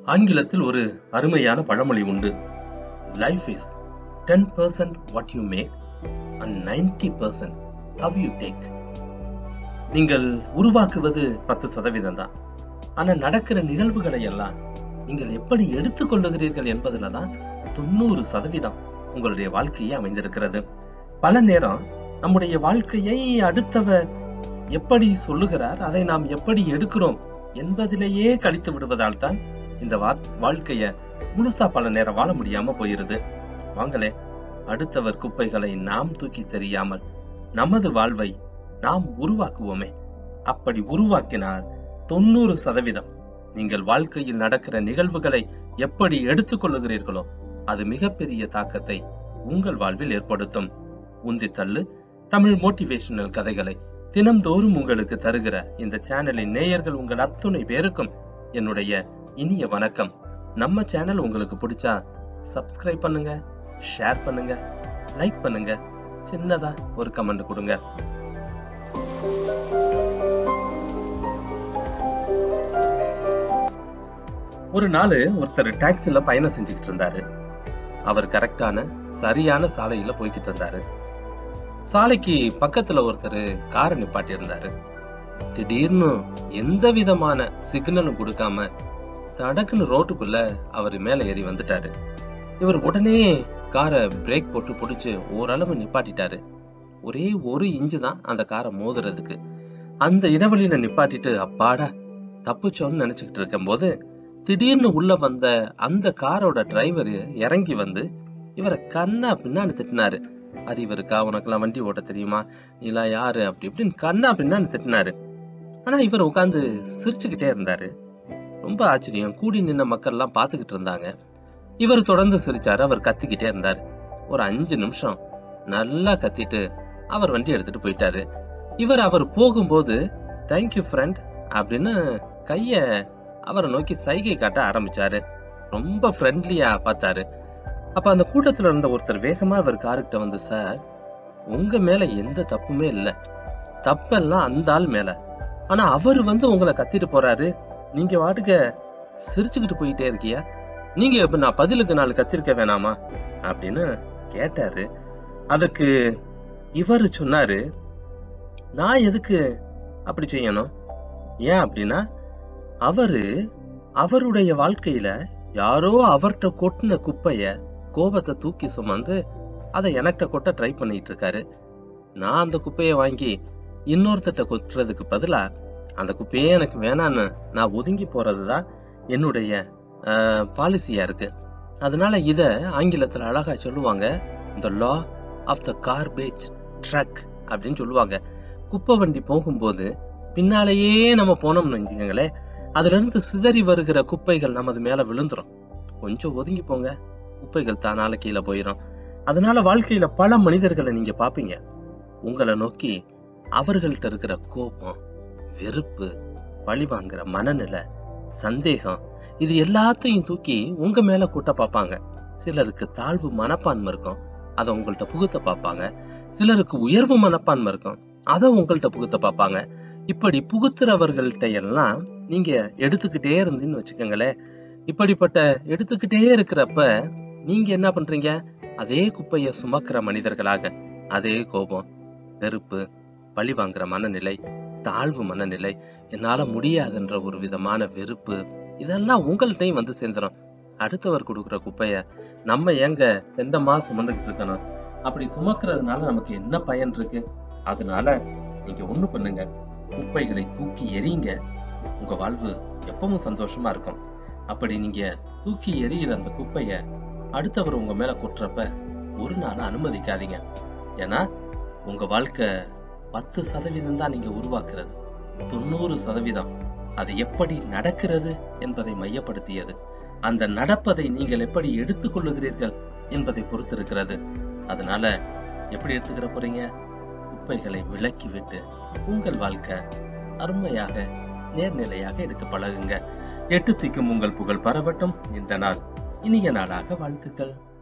ஆங்கிலத்தில் ஒரு அருமையான பழமொழி உண்டு life is ten percent what you make and ninety percent how you take நீங்கள் உருவாக்குவது பத்து சதவீதம் தான் ஆனா நடக்கிற நிகழ்வுகளை எல்லாம் நீங்கள் எப்படி எடுத்துக்கொள்ளுகிறீர்கள் என்பதுல தான் தொண்ணூறு சதவீதம் உங்களுடைய வாழ்க்கையே அமைந்திருக்கிறது பல நேரம் நம்முடைய வாழ்க்கையை அடுத்தவர் எப்படி சொல்லுகிறார் அதை நாம் எப்படி எடுக்கிறோம் என்பதிலேயே கழித்து விடுவதால் தான் இந்த வா- வாழ்க்கைய முழுசா பல நேரம் வாழ முடியாம போயிருது வாங்களே அடுத்தவர் குப்பைகளை நாம் தூக்கி தெரியாமல் நமது வாழ்வை நாம் உருவாக்குவோமே அப்படி உருவாக்கினால் தொண்ணூறு சதவீதம் நீங்கள் வாழ்க்கையில் நடக்கிற நிகழ்வுகளை எப்படி எடுத்துக்கொள்ளுகிறீர்களோ அது மிகப்பெரிய தாக்கத்தை உங்கள் வாழ்வில் ஏற்படுத்தும் உந்தி தள்ளு தமிழ் மோட்டிவேஷனல் கதைகளை தினம்தோறும் உங்களுக்கு தருகிற இந்த சேனலின் நேயர்கள் உங்கள் அத்துணை பேருக்கும் என்னுடைய இனிய வணக்கம் நம்ம சேனல் உங்களுக்கு பிடிச்சா சப்ஸ்கிரைப் பண்ணுங்க ஷேர் பண்ணுங்க லைக் பண்ணுங்க சின்னதா ஒரு கமெண்ட் கொடுங்க ஒரு நாள் ஒருத்தர் டாக்ஸில பயணம் செஞ்சுக்கிட்டு இருந்தாரு அவர் கரெக்டான சரியான சாலையில போய்கிட்டு இருந்தாரு சாலைக்கு பக்கத்துல ஒருத்தர் காரை நிப்பாட்டி இருந்தாரு திடீர்னு எந்த விதமான சிக்னலும் கொடுக்காம தடக்குன்னு ரோட்டுக்குள்ள அவர் மேல ஏறி வந்துட்டாரு இவர் உடனே காரை பிரேக் போட்டு பிடிச்சு ஓரளவு நிப்பாட்டிட்டாரு ஒரே ஒரு இன்ச்சு தான் அந்த காரை மோதுறதுக்கு அந்த இடைவெளியில நிப்பாட்டிட்டு அப்பாடா தப்புச்சோன்னு நினைச்சுக்கிட்டு இருக்கும்போது திடீர்னு உள்ள வந்த அந்த காரோட டிரைவர் இறங்கி வந்து இவரை கண்ணா பின்னான்னு திட்டினாரு அறிவருக்கா உனக்கெல்லாம் வண்டி ஓட்ட தெரியுமா நீலாம் யாரு அப்படி இப்படின்னு கண்ணா பின்னான்னு திட்டினாரு ஆனா இவர் உட்காந்து சிரிச்சுக்கிட்டே இருந்தாரு ரொம்ப ஆச்சரியம் கூடி நின்ன மக்கள் எல்லாம் பாத்துக்கிட்டு இருந்தாங்க இவர் தொடர்ந்து சிரிச்சாரு அவர் கத்திக்கிட்டே இருந்தாரு ஒரு அஞ்சு நிமிஷம் நல்லா கத்திட்டு அவர் வண்டி எடுத்துட்டு போயிட்டாரு இவர் அவர் போகும்போது தேங்க்யூ ஃப்ரெண்ட் அப்படின்னு கைய அவரை நோக்கி சைகை காட்ட ஆரம்பிச்சாரு ரொம்ப ஃப்ரெண்ட்லியா பார்த்தாரு அப்ப அந்த கூட்டத்துல இருந்த ஒருத்தர் வேகமா அவர் காருக்கிட்ட வந்து சார் உங்க மேல எந்த தப்புமே இல்ல தப்பெல்லாம் அந்த ஆள் மேல ஆனா அவர் வந்து உங்களை கத்திட்டு போறாரு நீங்க வாட்டுக்க சிரிச்சுக்கிட்டு போயிட்டே இருக்கியா நீங்க இப்ப நான் பதிலுக்கு நாலு கத்திருக்க வேணாமா அப்படின்னு கேட்டாரு அதுக்கு இவர் சொன்னாரு நான் எதுக்கு அப்படி செய்யணும் ஏன் அப்படின்னா அவரு அவருடைய வாழ்க்கையில யாரோ அவர்கிட்ட கொட்டின குப்பைய கோபத்தை தூக்கி சுமந்து அதை எனக்கிட்ட கொட்ட ட்ரை பண்ணிட்டு இருக்காரு நான் அந்த குப்பையை வாங்கி இன்னொருத்தட்ட கொட்டுறதுக்கு பதிலா அந்த குப்பையே எனக்கு வேணான்னு நான் ஒதுங்கி போறதுதான் என்னுடைய பாலிசியா இருக்கு அதனால இத ஆங்கிலத்துல அழகா சொல்லுவாங்க the law of the garbage truck அப்படின்னு சொல்லுவாங்க குப்பை வண்டி போகும்போது பின்னாலேயே நம்ம போனோம்னு வச்சுக்கோங்களேன் அதுல இருந்து சிதறி வருகிற குப்பைகள் நமது மேல விழுந்துரும் கொஞ்சம் ஒதுங்கி போங்க குப்பைகள் தானால கீழே போயிடும் அதனால வாழ்க்கையில பல மனிதர்களை நீங்க பாப்பீங்க உங்களை நோக்கி அவர்கள்ட்ட இருக்கிற கோபம் வெறுப்பு பழி வாங்குற மனநிலை சந்தேகம் இது எல்லாத்தையும் தூக்கி உங்க மேல கூட்ட பார்ப்பாங்க சிலருக்கு தாழ்வு மனப்பான்மை இருக்கும் அதை உங்கள்ட்ட புகுத்த பார்ப்பாங்க சிலருக்கு உயர்வு மனப்பான்மை இருக்கும் அதை உங்கள்ட்ட புகுத்த பார்ப்பாங்க இப்படி புகுத்துறவர்கள்ட்ட எல்லாம் நீங்க எடுத்துக்கிட்டே இருந்தீங்கன்னு வச்சுக்கோங்களேன் இப்படிப்பட்ட எடுத்துக்கிட்டே இருக்கிறப்ப நீங்க என்ன பண்றீங்க அதே குப்பைய சுமக்கிற மனிதர்களாக அதே கோபம் வெறுப்பு பழி வாங்குற மனநிலை தாழ்வு மனநிலை என்னால முடியாதுன்ற ஒரு விதமான வெறுப்பு இதெல்லாம் உங்கள்கிட்டயும் வந்து சேர்ந்துரும் அடுத்தவர் கொடுக்குற குப்பைய நம்ம ஏங்க தெண்டமா சுமந்துக்கிட்டு இருக்கணும் அப்படி சுமக்கிறதுனால நமக்கு என்ன பயன் இருக்கு அதனால நீங்க ஒண்ணு பண்ணுங்க குப்பைகளை தூக்கி எறியுங்க உங்க வாழ்வு எப்பவும் சந்தோஷமா இருக்கும் அப்படி நீங்க தூக்கி எறிகிற அந்த குப்பைய அடுத்தவர் உங்க மேல கொட்டுறப்ப ஒரு நாள் அனுமதிக்காதீங்க ஏன்னா உங்க வாழ்க்கை பத்து சதவீதம் தான் நீங்க உருவாக்குறது தொண்ணூறு சதவீதம் அது எப்படி நடக்கிறது என்பதை மையப்படுத்தியது அந்த நடப்பதை நீங்கள் எப்படி எடுத்துக்கொள்ளுகிறீர்கள் என்பதை பொறுத்திருக்கிறது அதனால எப்படி எடுத்துக்கிற போறீங்க குப்பைகளை விலக்கி விட்டு உங்கள் வாழ்க்கை அருமையாக நேர்நிலையாக எடுக்க பழகுங்க எட்டு திக்கும் உங்கள் புகழ் பரவட்டும் இந்த நாள் இனிய நாளாக வாழ்த்துக்கள்